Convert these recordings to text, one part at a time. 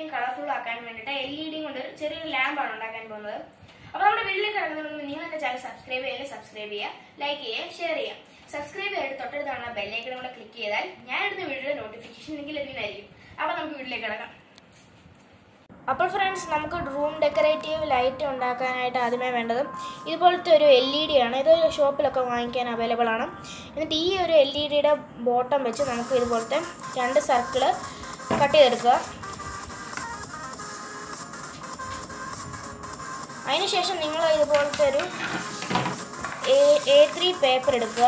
designing colourful ആക്കാൻ വേണ്ടിയിട്ട് L E D കൊണ്ട് ഒരു ചെറിയൊരു ലാമ്പാണ് ഉണ്ടാക്കാൻ പോകുന്നത് അപ്പോൾ നമ്മുടെ വീട്ടിലേക്ക് കിടക്കുന്നുണ്ടെങ്കിൽ നിങ്ങൾ എന്റെ ചാനൽ സബ്സ്ക്രൈബ് ചെയ്യില്ല സബ്സ്ക്രൈബ് ചെയ്യുക ലൈക്ക് ചെയ്യുക ഷെയർ ചെയ്യുക സബ്സ്ക്രൈബ് ചെയ്തിട്ട് തൊട്ടടുത്താണ് ബെല്ലൈക്കൺ കൂടെ ക്ലിക്ക് ചെയ്താൽ ഞാൻ ഇടുന്ന വീഡിയോയുടെ നോട്ടിഫിക്കേഷൻ നിങ്ങൾക്ക് ലഭിക്കുന്നതായിരിക്കും അപ്പോൾ നമുക്ക് വീട്ടിലേക്ക് കിടക്കാം അപ്പോൾ ഫ്രണ്ട്സ് നമുക്ക് റൂം ഡെക്കറേറ്റീവ് ലൈറ്റ് ഉണ്ടാക്കാനായിട്ട് ആദ്യമേ വേണ്ടത് ഇതുപോലത്തെ ഒരു എൽ ഇ ഡി ആണ് ഇത് ഷോപ്പിലൊക്കെ വാങ്ങിക്കാൻ അവൈലബിൾ ആണ് എന്നിട്ട് ഈ ഒരു എൽ ഇ ഡിയുടെ ബോട്ടം വെച്ച് നമുക്ക് ഇതുപോലത്തെ രണ്ട് സർക്കിള് കട്ട് ചെയ്തെടുക്കുക അതിനുശേഷം നിങ്ങൾ ഇതുപോലത്തെ ഒരു എ ത്രീ പേപ്പർ എടുക്കുക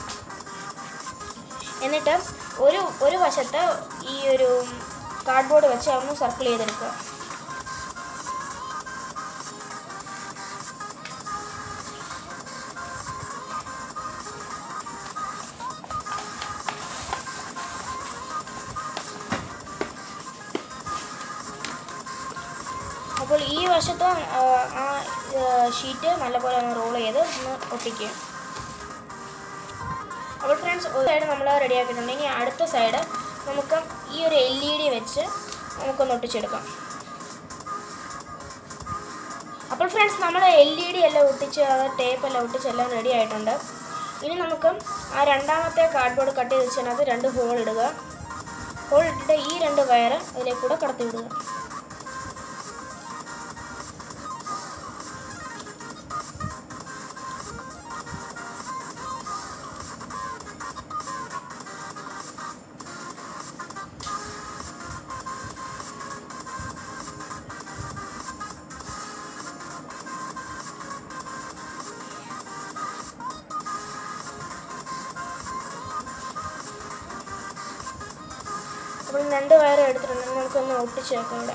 എന്നിട്ട് ഒരു ഒരു വശത്ത് ഈ ഒരു കാർഡ്ബോർഡ് വെച്ച് ഒന്ന് സർക്കിൾ ചെയ്തെടുക്കുക അപ്പോൾ ഈ വശത്ത് ആ, ആ ഷീറ്റ് നല്ലപോലെ ഒന്ന് റോൾ ചെയ്ത് ഒന്ന് ഒട്ടിക്കുക അപ്പോൾ ഫ്രണ്ട്സ് ഒരു സൈഡ് നമ്മൾ റെഡി ആക്കിയിട്ടുണ്ട് ഇനി അടുത്ത സൈഡ് നമുക്ക് ഈ ഒരു എൽ ഇ ഡി വെച്ച് നമുക്കൊന്ന് ഒട്ടിച്ചെടുക്കാം അപ്പോൾ ഫ്രണ്ട്സ് നമ്മൾ എൽ ഇ ഡി എല്ലാം ഒട്ടിച്ച് അത് ടേപ്പ് എല്ലാം ഒട്ടിച്ച് എല്ലാം റെഡി ആയിട്ടുണ്ട് ഇനി നമുക്ക് ആ രണ്ടാമത്തെ കാർഡ്ബോർഡ് കട്ട് ചെയ്ത് വെച്ചതിനകത്ത് രണ്ട് ഹോൾ ഇടുക ഹോൾ ഇട്ടിട്ട് ഈ രണ്ട് വയർ അതിലേക്ക് കൂടെ കടത്തി വിടുക അപ്പോൾ രണ്ട് വയർ എടുത്തിട്ടുണ്ട് നമുക്കൊന്ന് ഒട്ടിച്ച് വെക്കാം ഇവിടെ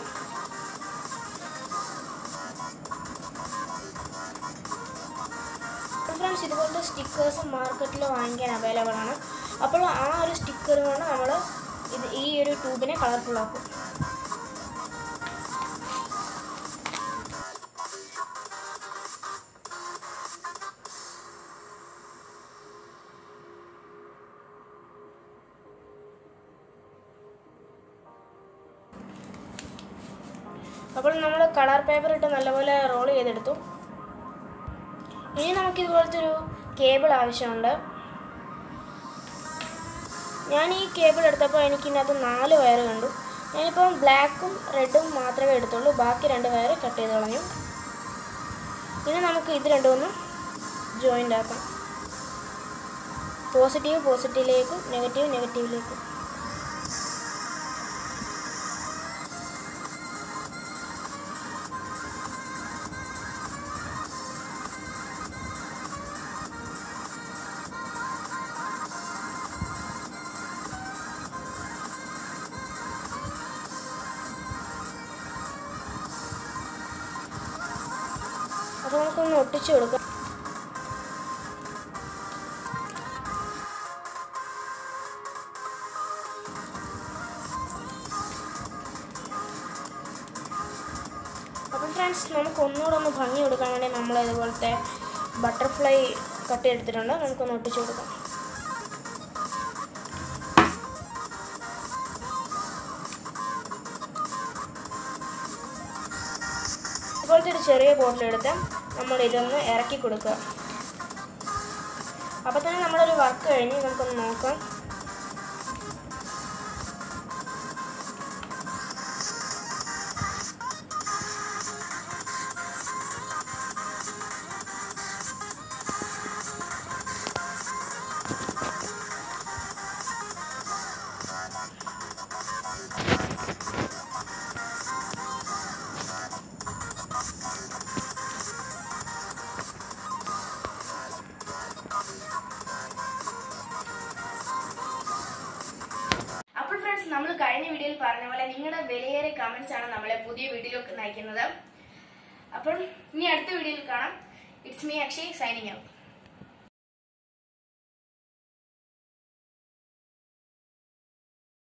ഫ്രണ്ട്സ് ഇതുപോലത്തെ സ്റ്റിക്കേഴ്സ് മാർക്കറ്റിൽ വാങ്ങിക്കാൻ അവൈലബിൾ ആണ് അപ്പോൾ ആ ഒരു സ്റ്റിക്കർ കൊണ്ട് നമ്മൾ ഇത് ഈ ഒരു ട്യൂബിനെ കളർഫുൾ ആക്കും അപ്പോൾ നമ്മൾ കളർ പേപ്പർ ഇട്ട് നല്ലപോലെ റോൾ ചെയ്തെടുത്തു ഇനി നമുക്ക് ഇതുപോലത്തെ ഒരു കേബിൾ ആവശ്യമുണ്ട് ഞാൻ ഈ കേബിൾ എടുത്തപ്പോൾ എനിക്ക് ഇതിനകത്ത് നാല് വയർ കണ്ടു ഞാനിപ്പം ബ്ലാക്കും റെഡും മാത്രമേ എടുത്തുള്ളൂ ബാക്കി രണ്ട് വയർ കട്ട് ചെയ്ത് കളഞ്ഞു ഇനി നമുക്ക് ഇത് രണ്ടും ഒന്ന് ജോയിൻ്റ് ആക്കാം പോസിറ്റീവ് പോസിറ്റീവിലേക്കും നെഗറ്റീവ് നെഗറ്റീവിലേക്കും അപ്പോൾ നമുക്കൊന്ന് ഒട്ടിച്ചു കൊടുക്കാം അപ്പോൾ ഫ്രണ്ട്സ് നമുക്ക് ഒന്നുകൂടെ ഒന്ന് ഭംഗി കൊടുക്കാൻ വേണ്ടി നമ്മൾ ഇതുപോലത്തെ ബട്ടർഫ്ലൈ കട്ട് എടുത്തിട്ടുണ്ട് നമുക്കൊന്ന് ഒട്ടിച്ചു കൊടുക്കാം ഇതുപോലത്തെ ഒരു ചെറിയ ബോട്ടിലെടുത്ത് നമ്മൾ ഇതൊന്ന് ഇറക്കി കൊടുക്കുക അപ്പോൾ തന്നെ നമ്മളൊരു വർക്ക് കഴിഞ്ഞ് നമുക്കൊന്ന് നോക്കാം അപ്പോൾ ഫ്രണ്ട്സ് നമ്മൾ കഴിഞ്ഞ വീഡിയോയിൽ പറഞ്ഞ പോലെ നിങ്ങളുടെ വിലയേറിയ കമന്റ്സ് ആണ് നമ്മളെ പുതിയ വീഡിയോയിലേക്ക് നയിക്കുന്നത് അപ്പോൾ ഇനി അടുത്ത വീഡിയോയിൽ കാണാം it's me Akshay signing out